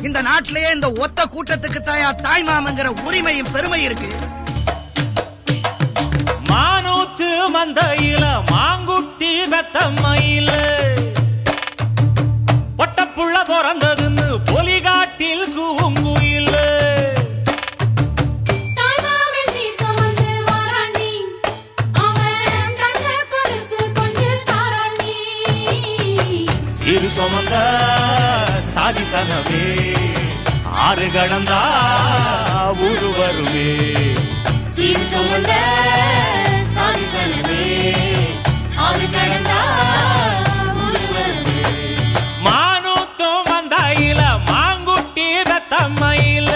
இந்த நாட்டிலேயே இந்த ஒத்த கூட்டத்துக்கு தாயா தாய் மாமங்கிற உரிமையும் பெருமை இருக்கு மானூத்து மந்தையில மாங்குட்டி வெத்தம்மையில பொட்டப்புள்ள பிறந்ததுன்னு பொலிகாட்டில் கூங்குயில தாய்மாமே சீர் சுமந்து வாராண்டி. அவன் தங்க கொலுசு கொண்டு தாராண்டி. சிறு சுமந்த சாதி சனமே ஆறு கடந்தா ஊரு வருவே சீர் சுமந்த சாதி சனமே. ஆறு கடந்தா ஊரு வருது. மானூத்தும் மந்தையில மாங்குட்டி வெத்தம்மையில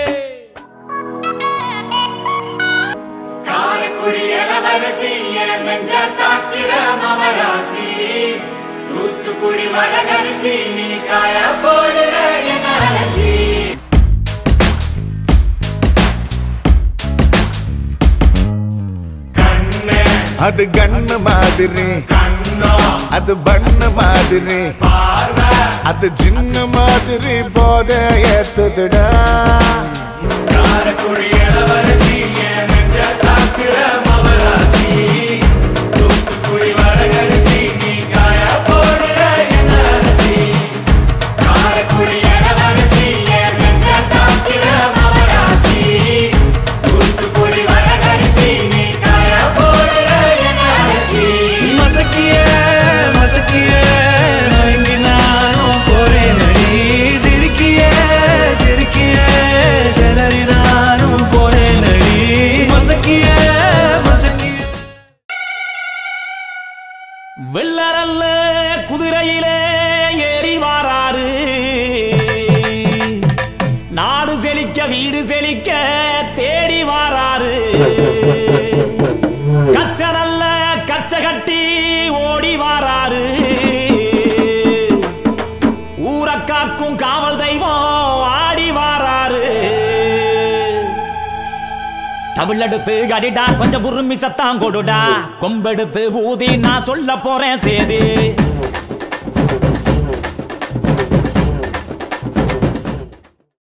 காரைக்குடி இளவரசி என் நெஞ்ச தாத்திர மமராசி தூத்துக்குடி வரகரிசி நீ காய போடுற என் அலசி கண்ணே அது கண்ணு மாதிரி கண்ணோ அது பண்ணு மாதிரி பார்வை அது சின்ன மாதிரி போத ஏத்துதுடா காரைக்குடி இளவரசி என் நெஞ்ச தாத்திர மமராசி தூத்துக்குடி வரகரிசி நீ காய போடுற என் அலசி காரைக்குடி இளவரசி என் நெஞ்ச தாத்திர மமராசி தூத்துக்குடி வரகரிசி நீ காய போடுற என் அலசி மசக்கிய மசக்கிய மயங்கி நானும் போறேன் அடி சிரிக்கிய சிரிக்கிய சிலரி நானும் போறேன் அடி மசக்கிய மசக்கிய வெள்ளரல்ல குதிரையிலே ஏறி வாராரு நாடு செழிக்க வீடு செழிக்க தேடி வாராரு கச்ச நல்ல கச்ச கட்டி ஓடி வாராரு ஊரை காக்கும் காவல் தெய்வம் ஆடி வாராரு தமிழெடுத்து கடிடா கொஞ்சம் உருமி சத்தம் கொடுடா கொம்பெடுத்து ஊதி நான் சொல்ல போறேன் சேதி